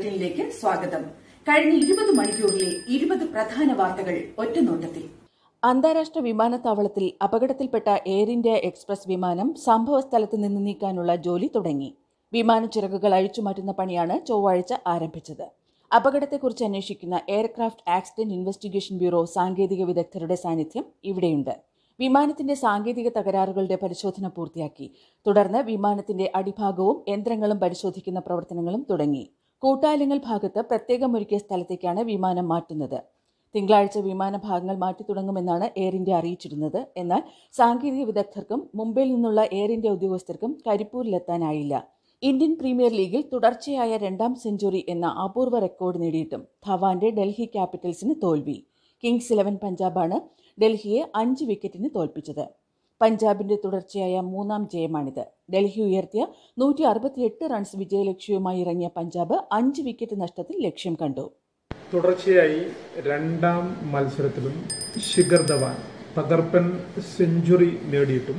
ബുള്ളറ്റിനിലേക്ക് സ്വാഗതം കഴിഞ്ഞ ഇരുപത് മണിക്കൂറിലെ ഇരുപത് പ്രധാന വാർത്തകൾ ഒറ്റനോട്ടത്തിൽ അന്താരാഷ്ട്ര വിമാനത്താവളത്തിൽ അപകടത്തിൽപ്പെട്ട എയർ ഇന്ത്യ എക്സ്പ്രസ് വിമാനം സംഭവസ്ഥലത്ത് നിന്ന് നീക്കാനുള്ള ജോലി തുടങ്ങി വിമാന ചിറകുകൾ അഴിച്ചുമാറ്റുന്ന പണിയാണ് ചൊവ്വാഴ്ച ആരംഭിച്ചത് അപകടത്തെക്കുറിച്ച് അന്വേഷിക്കുന്ന എയർക്രാഫ്റ്റ് ആക്സിഡന്റ് ഇൻവെസ്റ്റിഗേഷൻ ബ്യൂറോ സാങ്കേതിക വിദഗ്ധരുടെ സാന്നിധ്യം ഇവിടെയുണ്ട് വിമാനത്തിന്റെ സാങ്കേതിക തകരാറുകളുടെ പരിശോധന പൂർത്തിയാക്കി തുടർന്ന് വിമാനത്തിന്റെ അടിഭാഗവും യന്ത്രങ്ങളും പരിശോധിക്കുന്ന പ്രവർത്തനങ്ങളും തുടങ്ങി കൂട്ടാലിങ്ങൽ ഭാഗത്ത് പ്രത്യേകം ഒരുക്കിയ സ്ഥലത്തേക്കാണ് വിമാനം മാറ്റുന്നത് തിങ്കളാഴ്ച വിമാനഭാഗങ്ങൾ മാറ്റി തുടങ്ങുമെന്നാണ് എയർ ഇന്ത്യ അറിയിച്ചിരുന്നത് എന്നാൽ സാങ്കേതിക വിദഗ്ധർക്കും മുംബൈയിൽ നിന്നുള്ള എയർ ഇന്ത്യ ഉദ്യോഗസ്ഥർക്കും കരിപ്പൂരിലെത്താനായില്ല ഇന്ത്യൻ പ്രീമിയർ ലീഗിൽ തുടർച്ചയായ രണ്ടാം സെഞ്ചുറി എന്ന അപൂർവ റെക്കോർഡ് നേടിയിട്ടും ധവാന്റെ ഡൽഹി ക്യാപിറ്റൽസിന് തോൽവി കിങ്സ് ഇലവൻ പഞ്ചാബാണ് ഡൽഹിയെ അഞ്ച് വിക്കറ്റിന് തോൽപ്പിച്ചത് പഞ്ചാബിന്റെ തുടർച്ചയായ മൂന്നാം ജയമാണിത് ഡൽഹി ഉയർത്തിയ നൂറ്റി അറുപത്തിയെട്ട് റൺസ് വിജയലക്ഷ്യവുമായി ഇറങ്ങിയ പഞ്ചാബ് അഞ്ച് വിക്കറ്റ് നഷ്ടത്തിൽ ലക്ഷ്യം കണ്ടു തുടർച്ചയായി രണ്ടാം മത്സരത്തിലും ശിഖർ ധവാൻ തകർപ്പൻ സെഞ്ചുറി നേടിയിട്ടും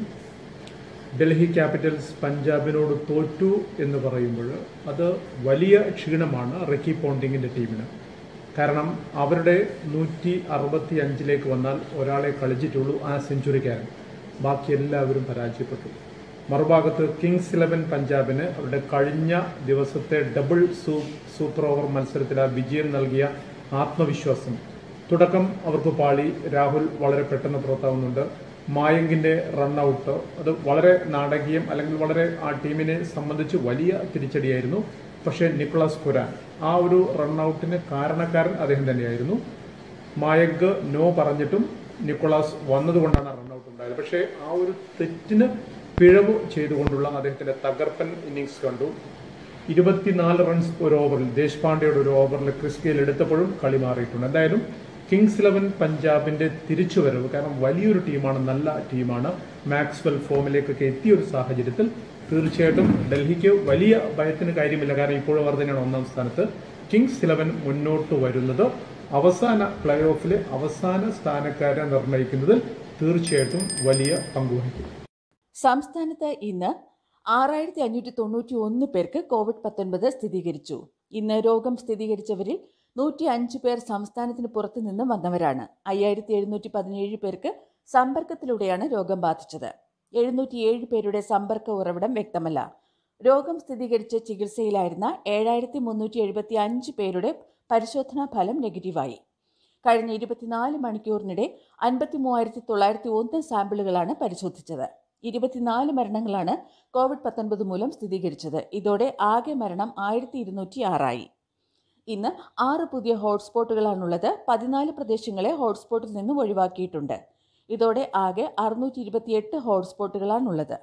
ഡൽഹി ക്യാപിറ്റൽസ് പഞ്ചാബിനോട് തോറ്റു എന്ന് പറയുമ്പോൾ അത് വലിയ ക്ഷീണമാണ് റിക്കി പോണ്ടിങ്ങിൻ്റെ ടീമിന് കാരണം അവരുടെ നൂറ്റി അറുപത്തി അഞ്ചിലേക്ക് വന്നാൽ ഒരാളെ കളിച്ചിട്ടുള്ളൂ ആ സെഞ്ചുറിക്കാരൻ ബാക്കി എല്ലാവരും പരാജയപ്പെട്ടു മറുഭാഗത്ത് കിങ്സ് ഇലവൻ പഞ്ചാബിന് അവരുടെ കഴിഞ്ഞ ദിവസത്തെ ഡബിൾ സൂ സൂപ്പർ ഓവർ മത്സരത്തിൽ ആ വിജയം നൽകിയ ആത്മവിശ്വാസം തുടക്കം അവർക്ക് പാളി രാഹുൽ വളരെ പെട്ടെന്ന് പുറത്താവുന്നുണ്ട് മായങ്കിന്റെ റണ്ണൌട്ട് അത് വളരെ നാടകീയം അല്ലെങ്കിൽ വളരെ ആ ടീമിനെ സംബന്ധിച്ച് വലിയ തിരിച്ചടിയായിരുന്നു പക്ഷേ നിക്കോളാസ് കുരാൻ ആ ഒരു റണ്ണൌട്ടിന് കാരണക്കാരൻ അദ്ദേഹം തന്നെയായിരുന്നു മായങ്ക് നോ പറഞ്ഞിട്ടും നിക്കോളാസ് വന്നതുകൊണ്ടാണ് റണ്ണൌട്ട് ഉണ്ടായത് പക്ഷേ ആ ഒരു തെറ്റിന് പിഴവ് ചെയ്തുകൊണ്ടുള്ള അദ്ദേഹത്തിന്റെ തകർപ്പൻ ഇന്നിങ്സ് കണ്ടു ഇരുപത്തിനാല് റൺസ് ഒരു ഓവറിൽ ദേശ്പാണ്ഡെയുടെ ഒരു ഓവറിൽ ക്രിസ് ഗെയിൽ എടുത്തപ്പോഴും കളി മാറിയിട്ടുണ്ട് എന്തായാലും കിങ്സ് ഇലവൻ പഞ്ചാബിന്റെ തിരിച്ചുവരവ് കാരണം വലിയൊരു ടീമാണ് നല്ല ടീമാണ് മാക്സ്വെൽ ഫോമിലേക്കൊക്കെ എത്തിയ ഒരു സാഹചര്യത്തിൽ തീർച്ചയായിട്ടും ഡൽഹിക്ക് വലിയ ഭയത്തിന് കാര്യമില്ല കാരണം ഇപ്പോഴും അവർ തന്നെയാണ് ഒന്നാം സ്ഥാനത്ത് കിങ്സ് ഇലവൻ മുന്നോട്ട് വരുന്നത് അവസാന പ്ലേ ഓഫിലെ അവസാന സ്ഥാനക്കാരെ നിർണ്ണയിക്കുന്നതിൽ തീർച്ചയായിട്ടും വലിയ പങ്കുവഹിക്കും സംസ്ഥാനത്ത് ഇന്ന് ആറായിരത്തി അഞ്ഞൂറ്റി തൊണ്ണൂറ്റി ഒന്ന് പേർക്ക് കോവിഡ് പത്തൊൻപത് സ്ഥിരീകരിച്ചു ഇന്ന് രോഗം സ്ഥിരീകരിച്ചവരിൽ നൂറ്റി അഞ്ച് പേർ സംസ്ഥാനത്തിന് പുറത്തു നിന്നും വന്നവരാണ് അയ്യായിരത്തി എഴുന്നൂറ്റി പതിനേഴ് പേർക്ക് സമ്പർക്കത്തിലൂടെയാണ് രോഗം ബാധിച്ചത് എഴുന്നൂറ്റിയേഴ് പേരുടെ സമ്പർക്ക ഉറവിടം വ്യക്തമല്ല രോഗം സ്ഥിരീകരിച്ച് ചികിത്സയിലായിരുന്ന ഏഴായിരത്തി മുന്നൂറ്റി എഴുപത്തി അഞ്ച് പേരുടെ പരിശോധനാ ഫലം നെഗറ്റീവായി കഴിഞ്ഞ ഇരുപത്തിനാല് മണിക്കൂറിനിടെ അൻപത്തി മൂവായിരത്തി തൊള്ളായിരത്തി ഒന്ന് സാമ്പിളുകളാണ് പരിശോധിച്ചത് ഇരുപത്തിനാല് മരണങ്ങളാണ് കോവിഡ് പത്തൊൻപത് മൂലം സ്ഥിരീകരിച്ചത് ഇതോടെ ആകെ മരണം ആയിരത്തി ഇരുന്നൂറ്റി ആറായി ഇന്ന് ആറ് പുതിയ ഹോട്ട്സ്പോട്ടുകളാണുള്ളത് പതിനാല് പ്രദേശങ്ങളെ ഹോട്ട്സ്പോട്ടിൽ നിന്നും ഒഴിവാക്കിയിട്ടുണ്ട് ഇതോടെ ആകെ അറുന്നൂറ്റി ഇരുപത്തിയെട്ട് ഹോട്ട്സ്പോട്ടുകളാണുള്ളത്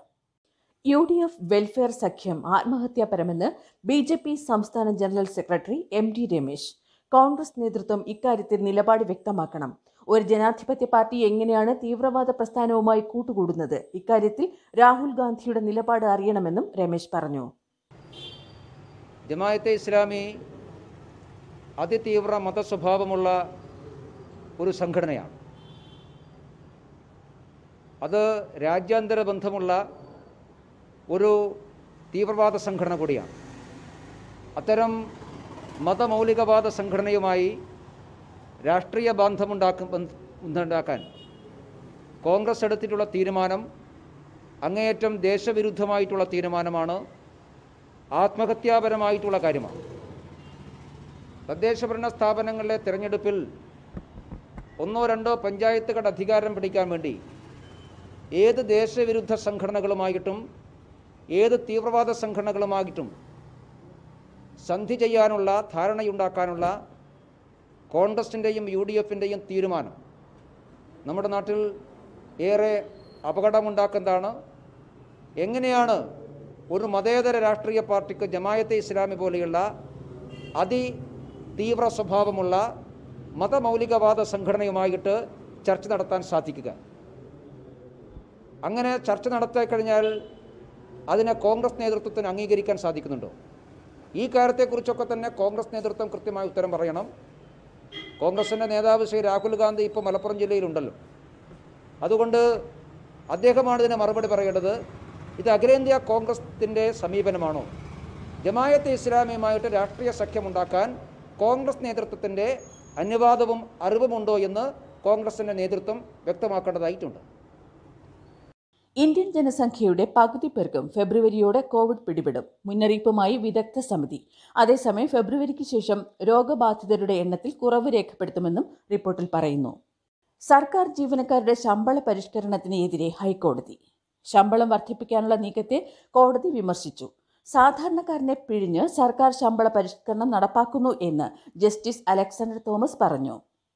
യു ഡി എഫ് വെൽഫെയർ സഖ്യം ആത്മഹത്യാപരമെന്ന് ബി ജെ പി സംസ്ഥാന general secretary M T Ramesh Congress നേതൃത്വം ഇക്കാര്യത്തിൽ നിലപാട് വ്യക്തമാക്കണം ഒരു ജനാധിപത്യ പാർട്ടി എങ്ങനെയാണ് തീവ്രവാദ പ്രസ്ഥാനവുമായി കൂട്ടുകൂടുന്നത് ഇക്കാര്യത്തിൽ രാഹുൽ ഗാന്ധിയുടെ നിലപാട് അറിയണമെന്നും രമേശ് പറഞ്ഞു ജമായത്തെ ഇസ്ലാമി അതിതീവ്ര മതസ്വഭാവമുള്ള ഒരു സംഘടനയാണ് അത് രാജ്യാന്തര ബന്ധമുള്ള ഒരു തീവ്രവാദ സംഘടന കൂടിയാണ് അത്തരം മതമൗലികവാദ സംഘടനയുമായി രാഷ്ട്രീയ ബന്ധമുണ്ടാക്കും ഉണ്ടാക്കാൻ കോൺഗ്രസ് എടുത്തിട്ടുള്ള തീരുമാനം അങ്ങേയറ്റം ദേശവിരുദ്ധമായിട്ടുള്ള തീരുമാനമാണ് ആത്മഹത്യാപരമായിട്ടുള്ള കാര്യമാണ് തദ്ദേശഭരണ സ്ഥാപനങ്ങളിലെ തിരഞ്ഞെടുപ്പിൽ ഒന്നോ രണ്ടോ പഞ്ചായത്തുകളുടെ അധികാരം പിടിക്കാൻ വേണ്ടി ഏത് ദേശവിരുദ്ധ സംഘടനകളുമായിട്ടും ഏത് തീവ്രവാദ സംഘടനകളുമായിട്ടും സന്ധി ചെയ്യാനുള്ള ധാരണയുണ്ടാക്കാനുള്ള കോൺഗ്രസിൻ്റെയും യു ഡി എഫിൻ്റെയും തീരുമാനം നമ്മുടെ നാട്ടിൽ ഏറെ അപകടമുണ്ടാക്കുന്നതാണ് എങ്ങനെയാണ് ഒരു മതേതര രാഷ്ട്രീയ പാർട്ടിക്ക് ജമായത്തെ ഇസ്ലാമി പോലെയുള്ള അതി തീവ്ര സ്വഭാവമുള്ള മതമൗലികവാദ സംഘടനയുമായിട്ട് ചർച്ച നടത്താൻ സാധിക്കുക അങ്ങനെ ചർച്ച നടത്തി കഴിഞ്ഞാൽ അതിനെ കോൺഗ്രസ് നേതൃത്വത്തിന് അംഗീകരിക്കാൻ സാധിക്കുന്നുണ്ടോ ഈ കാര്യത്തെക്കുറിച്ചൊക്കെ തന്നെ കോൺഗ്രസ് നേതൃത്വം കൃത്യമായ ഉത്തരം പറയണം കോൺഗ്രസിൻ്റെ നേതാവ് ശ്രീ രാഹുൽ ഗാന്ധി ഇപ്പോൾ മലപ്പുറം ജില്ലയിലുണ്ടല്ലോ അതുകൊണ്ട് അദ്ദേഹമാണ് ഇതിന് മറുപടി പറയേണ്ടത് ഇത് അഖിലേന്ത്യാ കോൺഗ്രസിൻ്റെ സമീപനമാണോ ജമായത്തെ ഇസ്ലാമിയുമായിട്ട് രാഷ്ട്രീയ സഖ്യമുണ്ടാക്കാൻ കോൺഗ്രസ് നേതൃത്വത്തിൻ്റെ അനുവാദവും അറിവുമുണ്ടോ എന്ന് കോൺഗ്രസിൻ്റെ നേതൃത്വം വ്യക്തമാക്കേണ്ടതായിട്ടുണ്ട് ഇന്ത്യൻ ജനസംഖ്യയുടെ പകുതി പേർക്കും ഫെബ്രുവരിയോടെ കോവിഡ് പിടിപെടും മുന്നറിയിപ്പുമായി വിദഗ്ധ സമിതി അതേസമയം ഫെബ്രുവരിക്ക് ശേഷം രോഗബാധിതരുടെ എണ്ണത്തിൽ കുറവ് രേഖപ്പെടുത്തുമെന്നും റിപ്പോർട്ടിൽ പറയുന്നു സർക്കാർ ജീവനക്കാരുടെ ശമ്പള പരിഷ്കരണത്തിന് എതിരെ ഹൈക്കോടതി ശമ്പളം വർദ്ധിപ്പിക്കാനുള്ള നീക്കത്തെ കോടതി വിമർശിച്ചു സാധാരണക്കാരനെ പിഴിഞ്ഞ് സർക്കാർ ശമ്പള പരിഷ്കരണം നടപ്പാക്കുന്നു എന്ന് ജസ്റ്റിസ് അലക്സാണ്ടർ തോമസ് പറഞ്ഞു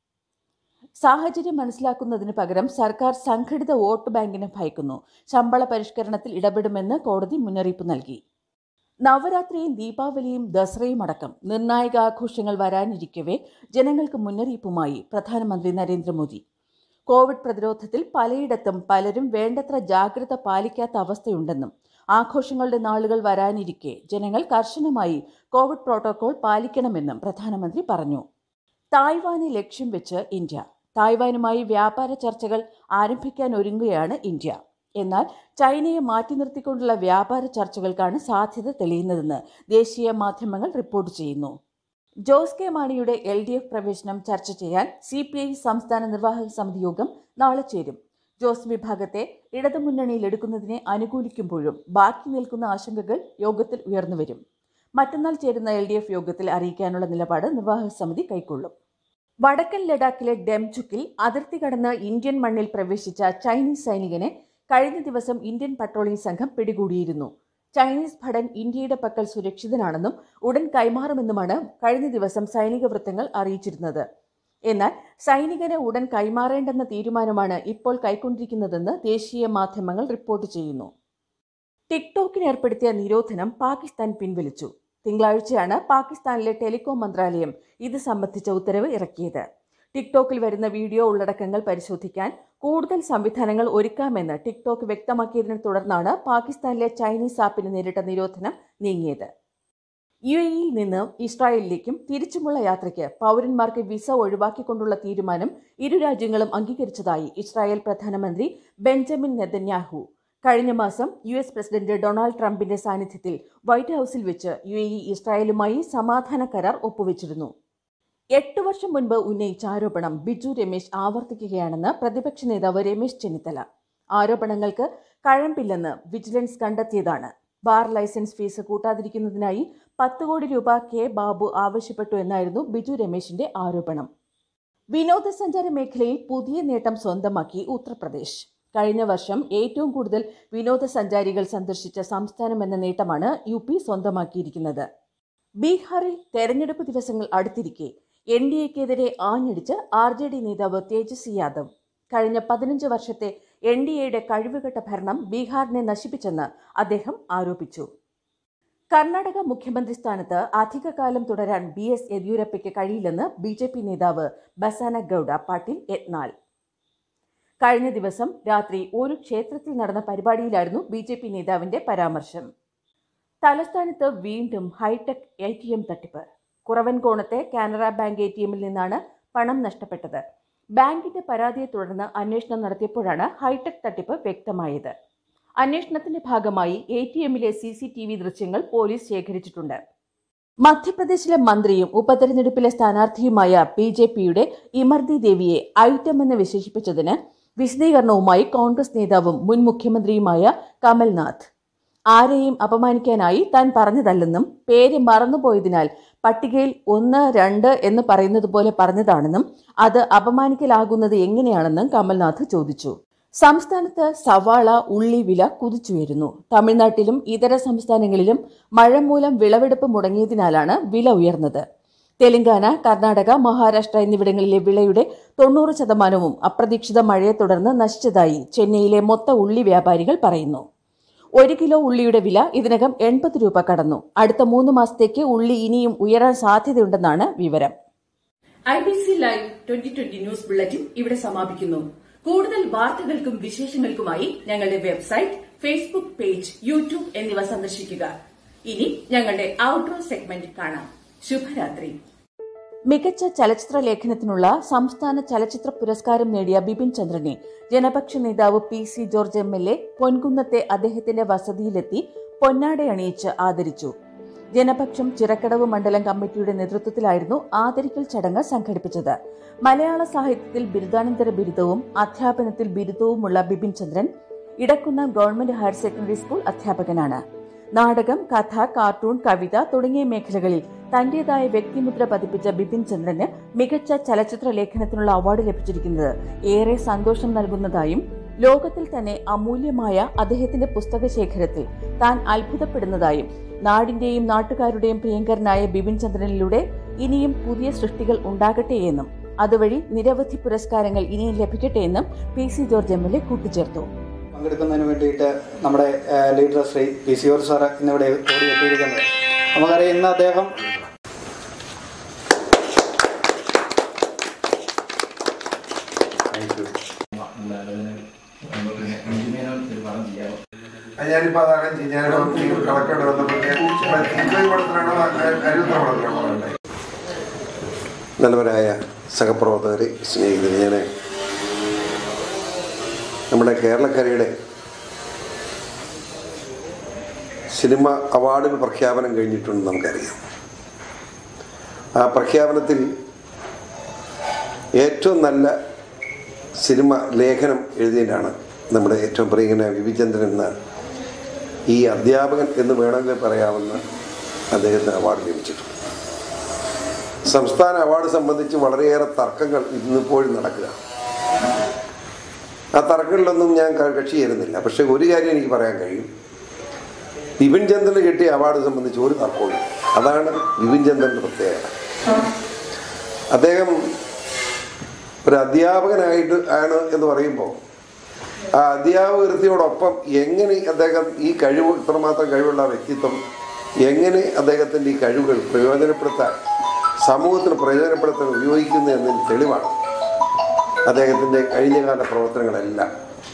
സാഹചര്യം മനസ്സിലാക്കുന്നതിന് പകരം സർക്കാർ സംഘടിത വോട്ട് ബാങ്കിനെ ഭയക്കുന്നു ശമ്പള പരിഷ്കരണത്തിൽ ഇടപെടുമെന്ന് കോടതി മുന്നറിയിപ്പ് നൽകി നവരാത്രിയും ദീപാവലിയും ദസറയും അടക്കം നിർണായക ആഘോഷങ്ങൾ വരാനിരിക്കവേ ജനങ്ങൾക്ക് മുന്നറിയിപ്പുമായി പ്രധാനമന്ത്രി നരേന്ദ്രമോദി കോവിഡ് പ്രതിരോധത്തിൽ പലയിടത്തും പലരും വേണ്ടത്ര ജാഗ്രത പാലിക്കാത്ത അവസ്ഥയുണ്ടെന്നും ആഘോഷങ്ങളുടെ നാളുകൾ വരാനിരിക്കെ ജനങ്ങൾ കർശനമായി കോവിഡ് പ്രോട്ടോകോൾ പാലിക്കണമെന്നും പ്രധാനമന്ത്രി പറഞ്ഞു തായ്വാനെ ലക്ഷ്യം വെച്ച് ഇന്ത്യ തായ്വാനുമായി വ്യാപാര ചർച്ചകൾ ആരംഭിക്കാൻ ഒരുങ്ങുകയാണ് ഇന്ത്യ എന്നാൽ ചൈനയെ മാറ്റി നിർത്തിക്കൊണ്ടുള്ള വ്യാപാര ചർച്ചകൾക്കാണ് സാധ്യത തെളിയുന്നതെന്ന് ദേശീയ മാധ്യമങ്ങൾ റിപ്പോർട്ട് ചെയ്യുന്നു ജോസ് കെ മാണിയുടെ എൽ ഡി എഫ് പ്രവേശനം ചർച്ച ചെയ്യാൻ സി പി ഐ സംസ്ഥാന നിർവാഹക സമിതി യോഗം നാളെ ചേരും ജോസ് വിഭാഗത്തെ ഇടതുമുന്നണിയിൽ എടുക്കുന്നതിനെ അനുകൂലിക്കുമ്പോഴും ബാക്കി നിൽക്കുന്ന ആശങ്കകൾ യോഗത്തിൽ ഉയർന്നുവരും മറ്റന്നാൾ ചേരുന്ന എൽ ഡി എഫ് യോഗത്തിൽ അറിയിക്കാനുള്ള നിലപാട് നിർവാഹക സമിതി കൈക്കൊള്ളും വടക്കൻ ലഡാക്കിലെ ഡെംചുക്കിൽ അതിർത്തി കടന്ന് ഇന്ത്യൻ മണ്ണിൽ പ്രവേശിച്ച ചൈനീസ് സൈനികനെ കഴിഞ്ഞ ദിവസം ഇന്ത്യൻ പട്രോളിംഗ് സംഘം പിടികൂടിയിരുന്നു ചൈനീസ് ഭടൻ ഇന്ത്യയുടെ പക്കൽ സുരക്ഷിതനാണെന്നും ഉടൻ കൈമാറുമെന്നുമാണ് കഴിഞ്ഞ ദിവസം സൈനിക വൃത്തങ്ങൾ അറിയിച്ചിരുന്നത് എന്നാൽ സൈനികനെ ഉടൻ കൈമാറേണ്ടെന്ന തീരുമാനമാണ് ഇപ്പോൾ കൈക്കൊണ്ടിരിക്കുന്നതെന്ന് ദേശീയ മാധ്യമങ്ങൾ റിപ്പോർട്ട് ചെയ്യുന്നു ടിക്ടോക്കിന് ഏർപ്പെടുത്തിയ നിരോധനം പാകിസ്ഥാൻ പിൻവലിച്ചു തിങ്കളാഴ്ചയാണ് പാകിസ്ഥാനിലെ ടെലികോം മന്ത്രാലയം ഇത് സംബന്ധിച്ച ഉത്തരവ് ഇറക്കിയത് ടിക്ടോക്കിൽ വരുന്ന വീഡിയോ ഉള്ളടക്കങ്ങൾ പരിശോധിക്കാൻ കൂടുതൽ സംവിധാനങ്ങൾ ഒരുക്കാമെന്ന് ടിക്ടോക്ക് വ്യക്തമാക്കിയതിനെ തുടർന്നാണ് പാകിസ്ഥാനിലെ ചൈനീസ് ആപ്പിന് നേരിട്ട നിരോധനം നീങ്ങിയത് യു എയിൽ നിന്ന് ഇസ്രായേലിലേക്കും തിരിച്ചുമുള്ള യാത്രയ്ക്ക് പൗരന്മാർക്ക് വിസ ഒഴിവാക്കിക്കൊണ്ടുള്ള തീരുമാനം ഇരു രാജ്യങ്ങളും അംഗീകരിച്ചതായി ഇസ്രായേൽ പ്രധാനമന്ത്രി ബെഞ്ചമിൻ നെതന്യാഹു കഴിഞ്ഞ മാസം യു എസ് പ്രസിഡന്റ് ഡൊണാൾഡ് ട്രംപിന്റെ സാന്നിധ്യത്തിൽ വൈറ്റ് ഹൌസിൽ വെച്ച് യു എ ഇ ഇസ്രായേലുമായി സമാധാന കരാർ ഒപ്പുവെച്ചിരുന്നു എട്ട് വർഷം മുൻപ് ഉന്നയിച്ച ആരോപണം ബിജു രമേശ് ആവർത്തിക്കുകയാണെന്ന് പ്രതിപക്ഷ നേതാവ് രമേശ് ചെന്നിത്തല ആരോപണങ്ങൾക്ക് കഴമ്പില്ലെന്ന് വിജിലൻസ് കണ്ടെത്തിയതാണ് ബാർ ലൈസൻസ് ഫീസ് കൂട്ടാതിരിക്കുന്നതിനായി പത്ത് കോടി രൂപ കെ ബാബു ആവശ്യപ്പെട്ടു എന്നായിരുന്നു ബിജു രമേശിന്റെ ആരോപണം വിനോദസഞ്ചാര മേഖലയിൽ പുതിയ നേട്ടം സ്വന്തമാക്കി ഉത്തർപ്രദേശ് കഴിഞ്ഞ വർഷം ഏറ്റവും കൂടുതൽ വിനോദസഞ്ചാരികൾ സന്ദർശിച്ച സംസ്ഥാനം എന്ന നേട്ടമാണ് യു പി സ്വന്തമാക്കിയിരിക്കുന്നത് ബീഹാറിൽ തെരഞ്ഞെടുപ്പ് ദിവസങ്ങൾ അടുത്തിരിക്കെ എൻ ഡി എക്കെതിരെ ആഞ്ഞടിച്ച് ആർ ജെ ഡി നേതാവ് തേജസ്വി യാദവ് കഴിഞ്ഞ പതിനഞ്ച് വർഷത്തെ എൻ ഡി എയുടെ കഴിവുകെട്ട ഭരണം ബീഹാറിനെ നശിപ്പിച്ചെന്ന് അദ്ദേഹം ആരോപിച്ചു കർണാടക മുഖ്യമന്ത്രി സ്ഥാനത്ത് അധികകാലം തുടരാൻ ബി എസ് യെദ്യൂരപ്പയ്ക്ക് കഴിയില്ലെന്ന് ബി ജെ പി നേതാവ് ബസാന ഗൌഡ പാട്ടീൽ യത്നാൽ കഴിഞ്ഞ ദിവസം രാത്രി ഒരു ക്ഷേത്രത്തിൽ നടന്ന പരിപാടിയിലായിരുന്നു ബി ജെ പി നേതാവിന്റെ പരാമർശം തലസ്ഥാനത്ത് വീണ്ടും ഹൈടെക് എ ടി എം തട്ടിപ്പ് കുറവൻകോണത്തെ കാനറ ബാങ്ക് എ ടി എമ്മിൽ നിന്നാണ് പണം നഷ്ടപ്പെട്ടത് ബാങ്കിന്റെ പരാതിയെ തുടർന്ന് അന്വേഷണം നടത്തിയപ്പോഴാണ് ഹൈടെക് തട്ടിപ്പ് വ്യക്തമായത് അന്വേഷണത്തിന്റെ ഭാഗമായി എ ടി എമ്മിലെ സി സി ടി വി ദൃശ്യങ്ങൾ പോലീസ് ശേഖരിച്ചിട്ടുണ്ട് മധ്യപ്രദേശിലെ മന്ത്രിയും ഉപതെരഞ്ഞെടുപ്പിലെ സ്ഥാനാർത്ഥിയുമായ ബി ജെ പിയുടെ ഇമർദി ദേവിയെ ഐറ്റം എന്ന് വിശേഷിപ്പിച്ചതിന് വിശദീകരണവുമായി കോൺഗ്രസ് നേതാവും മുൻ മുഖ്യമന്ത്രിയുമായ കമൽനാഥ് ആരെയും അപമാനിക്കാനായി താൻ പറഞ്ഞതല്ലെന്നും പേര് മറന്നുപോയതിനാൽ പട്ടികയിൽ ഒന്ന് രണ്ട് എന്ന് പറയുന്നത് പോലെ പറഞ്ഞതാണെന്നും അത് അപമാനിക്കലാകുന്നത് എങ്ങനെയാണെന്നും കമൽനാഥ് ചോദിച്ചു സംസ്ഥാനത്ത് സവാള ഉള്ളി വില കുതിച്ചുയരുന്നു തമിഴ്നാട്ടിലും ഇതര സംസ്ഥാനങ്ങളിലും മഴ മൂലം വിളവെടുപ്പ് മുടങ്ങിയതിനാലാണ് വില ഉയർന്നത് തെലങ്കാന കർണാടക മഹാരാഷ്ട്ര എന്നിവിടങ്ങളിലെ വിളയുടെ തൊണ്ണൂറ് ശതമാനവും അപ്രതീക്ഷിത മഴയെ തുടർന്ന് നശിച്ചതായി ചെന്നൈയിലെ മൊത്ത ഉള്ളി വ്യാപാരികൾ പറയുന്നു ഒരു കിലോ ഉള്ളിയുടെ വില ഇതിനകം എൺപത് രൂപ കടന്നു അടുത്ത മൂന്ന് മാസത്തേക്ക് ഉള്ളി ഇനിയും ഉയരാൻ സാധ്യതയുണ്ടെന്നാണ് വിവരം I B C live twenty twenty news bulletin ഇവിടെ സമാപിക്കുന്നു കൂടുതൽ വാർത്തകൾക്കും വിശേഷങ്ങൾക്കുമായി ഞങ്ങളുടെ വെബ്സൈറ്റ് ഫേസ്ബുക്ക് പേജ് യൂട്യൂബ് എന്നിവ സന്ദർശിക്കുക ഇനി ഞങ്ങളുടെ ഔട്ട്ഡോർ സെഗ്മെന്റ് കാണാം ശുഭരാത്രി മികച്ച ചലച്ചിത്ര ലേഖനത്തിനുള്ള സംസ്ഥാന ചലച്ചിത്ര പുരസ്കാരം നേടിയ ബിപിൻ ചന്ദ്രനെ ജനപക്ഷ നേതാവ് P C George M L A പൊൻകുന്നത്തെ അദ്ദേഹത്തിന്റെ വസതിയിലെത്തി പൊന്നാട അണിയിച്ച് ആദരിച്ചു ജനപക്ഷം ചിറക്കടവ് മണ്ഡലം കമ്മിറ്റിയുടെ നേതൃത്വത്തിലായിരുന്നു ആദരിക്കൽ ചടങ്ങ് സംഘടിപ്പിച്ചത് മലയാള സാഹിത്യത്തിൽ ബിരുദാനന്തര ബിരുദവും അധ്യാപനത്തിൽ ബിരുദവുമുള്ള Bipin Chandran Edakkunnam government higher secondary school അധ്യാപകനാണ് നാടകം കഥ കാർട്ടൂൺ കവിത തുടങ്ങിയ മേഖലകളിൽ തന്റേതായ വ്യക്തിമുദ്ര പതിപ്പിച്ച ബിപിൻ ചന്ദ്രന് മികച്ച ചലച്ചിത്ര ലേഖനത്തിനുള്ള അവാർഡ് ലഭിച്ചിരിക്കുന്നത് ഏറെ സന്തോഷം നൽകുന്നതായും ലോകത്തിൽ തന്നെ അമൂല്യമായ അദ്ദേഹത്തിന്റെ പുസ്തക ശേഖരത്തിൽ താൻ അത്ഭുതപ്പെടുന്നതായും നാടിന്റെയും നാട്ടുകാരുടെയും പ്രിയങ്കരനായ ബിപിൻ ചന്ദ്രനിലൂടെ ഇനിയും പുതിയ സൃഷ്ടികൾ ഉണ്ടാകട്ടെ എന്നും അതുവഴി നിരവധി പുരസ്കാരങ്ങൾ ഇനിയും ലഭിക്കട്ടെ എന്നും P C George M L A കൂട്ടിച്ചേർത്തു പങ്കെടുക്കുന്നതിന് വേണ്ടിയിട്ട് നമ്മുടെ ഏഹ്, ലീഡർ ശ്രീ പി സി ഓർ സാറ് ഇന്നിവിടെ ഓടി എത്തിയിരിക്കുന്നത് നമുക്കറിയാം ഇന്ന് അദ്ദേഹം അത് ഞാനിപ്പോ അതാണ് ചെയ്യ- ഞാനിപ്പോ ഈ കളക്ടറുടെ വന്നപ്പോൾ ഞാൻ തിരുവനന്തപുരം പടത്തിലാണോ അരുത്ര പടത്തിലാണോ വേണ്ടത് നല്ലവരായ സഹപ്രവർത്തകരെ സ്നേഹിതരെ ഞാൻ നമ്മുടെ കേരളക്കരയുടെ സിനിമ അവാർഡിന് പ്രഖ്യാപനം കഴിഞ്ഞിട്ടുണ്ടെന്ന് നമുക്കറിയാം ആ പ്രഖ്യാപനത്തിൽ ഏറ്റവും നല്ല സിനിമ ലേഖനം എഴുതിയതിനാണ് നമ്മുടെ ഏറ്റവും പ്രിയങ്കനായ വിപിചന്ദ്രൻ എന്ന ഈ അധ്യാപകൻ എന്ന് വേണമെങ്കിൽ പറയാവുന്ന അദ്ദേഹത്തിന് അവാർഡ് ലഭിച്ചിട്ടുണ്ട് സംസ്ഥാന അവാർഡ് സംബന്ധിച്ച് വളരെയേറെ തർക്കങ്ങൾ ഇന്നിപ്പോഴും നടക്കുക ആ തർക്കങ്ങളിലൊന്നും ഞാൻ ക- കക്ഷി ചേരുന്നില്ല പക്ഷെ ഒരു കാര്യം എനിക്ക് പറയാൻ കഴിയും വിപിൻ ചന്ദ്രന് കിട്ടിയ അവാർഡ് സംബന്ധിച്ച് ഒരു തർക്കവും അതാണ് വിപിൻ ചന്ദ്രൻ്റെ പ്രത്യേകത അദ്ദേഹം ഒരു അധ്യാപകനായിട്ട് ആണ് എന്ന് പറയുമ്പോൾ ആ അധ്യാപക വൃത്തിയോടൊപ്പം എങ്ങനെ അദ്ദേഹം ഈ കഴിവ് ഇത്രമാത്രം കഴിവുള്ള ആ വ്യക്തിത്വം എങ്ങനെ അദ്ദേഹത്തിൻ്റെ ഈ കഴിവുകൾ പ്രയോജനപ്പെടുത്താൻ സമൂഹത്തിന് പ്രയോജനപ്പെടുത്താൻ ഉപയോഗിക്കുന്നു എന്നതിന് തെളിവാണ് അദ്ദേഹത്തിൻ്റെ കഴിഞ്ഞകാല പ്രവർത്തനങ്ങളെല്ലാം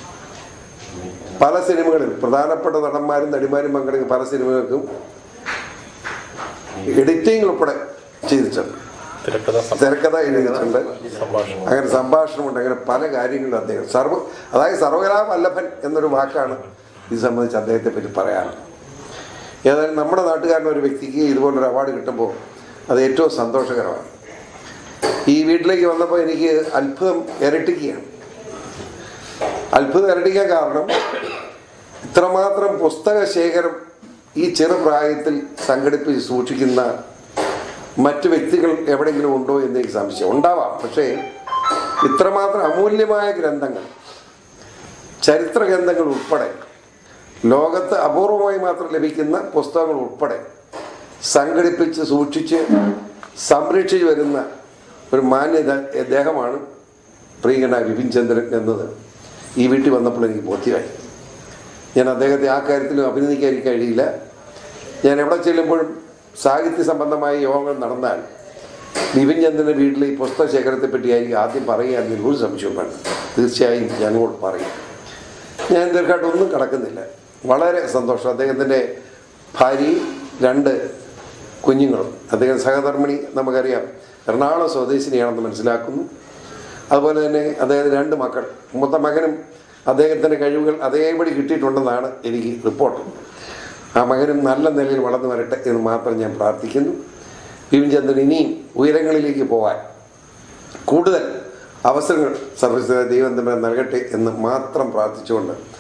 പല സിനിമകളിൽ പ്രധാനപ്പെട്ട നടന്മാരും നടിമാരും പങ്കെടുക്കുന്ന പല സിനിമകൾക്കും എഡിറ്റിംഗ് ഉൾപ്പെടെ ചെയ്തിട്ടുണ്ട് തിരക്കഥ എഴുതിയിട്ടുണ്ട് അങ്ങനെ സംഭാഷണമുണ്ട് അങ്ങനെ പല കാര്യങ്ങളും അദ്ദേഹം സർവ അതായത് സർവകലാ വല്ലഭൻ എന്നൊരു വാക്കാണ് ഇത് സംബന്ധിച്ച് അദ്ദേഹത്തെ പറ്റി പറയാനുള്ളത് ഏതായാലും നമ്മുടെ നാട്ടുകാരൻ ഒരു വ്യക്തിക്ക് ഇതുപോലൊരു അവാർഡ് കിട്ടുമ്പോൾ അത് ഏറ്റവും സന്തോഷകരമാണ് ഈ വീട്ടിലേക്ക് വന്നപ്പോൾ എനിക്ക് അത്ഭുതം ഇരട്ടിക്കുകയാണ് അത്ഭുതം ഇരട്ടിക്കാൻ കാരണം ഇത്രമാത്രം പുസ്തക ശേഖരം ഈ ചെറുപ്രായത്തിൽ സംഘടിപ്പിച്ച് സൂക്ഷിക്കുന്ന മറ്റു വ്യക്തികൾ എവിടെയെങ്കിലും ഉണ്ടോ എന്ന് എനിക്ക് സംശയം ഉണ്ടാവാം പക്ഷേ ഇത്രമാത്രം അമൂല്യമായ ഗ്രന്ഥങ്ങൾ ചരിത്ര ഗ്രന്ഥങ്ങൾ ഉൾപ്പെടെ ലോകത്ത് അപൂർവമായി മാത്രം ലഭിക്കുന്ന പുസ്തകങ്ങൾ ഉൾപ്പെടെ സംഘടിപ്പിച്ച് സൂക്ഷിച്ച് സംരക്ഷിച്ച് വരുന്ന ഒരു മാന്യ ദേഹമാണ് പ്രിയങ്കന വിപിൻ ചന്ദ്രൻ എന്നത് ഈ വീട്ടിൽ വന്നപ്പോൾ എനിക്ക് ബോധ്യമായി ഞാൻ അദ്ദേഹത്തെ ആ കാര്യത്തിലും അഭിനന്ദിക്കാൻ എനിക്ക് കഴിയില്ല ഞാൻ എവിടെ ചെല്ലുമ്പോഴും സാഹിത്യ സംബന്ധമായ യോഗങ്ങൾ നടന്നാൽ ബിപിൻ ചന്ദ്രൻ്റെ വീട്ടിൽ ഈ പുസ്തക ശേഖരത്തെ പറ്റിയായിരിക്കും ആദ്യം പറയുക എന്നതിൽ ഒരു സംശയവും വേണ്ട തീർച്ചയായും ഞങ്ങളോട് പറയും ഞാൻ ദീർഘമായിട്ട് ഒന്നും കടക്കുന്നില്ല വളരെ സന്തോഷം അദ്ദേഹത്തിൻ്റെ ഭാര്യയും രണ്ട് കുഞ്ഞുങ്ങളും അദ്ദേഹം സഹധർമ്മിണി നമുക്കറിയാം എറണാകുളം സ്വദേശിനിയാണെന്ന് മനസ്സിലാക്കുന്നു അതുപോലെ തന്നെ അദ്ദേഹത്തിന് രണ്ട് മക്കൾ മൂത്ത മകനും അദ്ദേഹത്തിൻ്റെ കഴിവുകൾ അതേപടി കിട്ടിയിട്ടുണ്ടെന്നാണ് എനിക്ക് റിപ്പോർട്ട് ആ മകനും നല്ല നിലയിൽ വളർന്നു വരട്ടെ എന്ന് മാത്രം ഞാൻ പ്രാർത്ഥിക്കുന്നു ബിപിൻചന്ദ്രൻ ഇനിയും ഉയരങ്ങളിലേക്ക് പോകാൻ കൂടുതൽ അവസരങ്ങൾ സർവീസ് ദൈവം തമ്മിൽ നൽകട്ടെ എന്ന് മാത്രം പ്രാർത്ഥിച്ചുകൊണ്ട്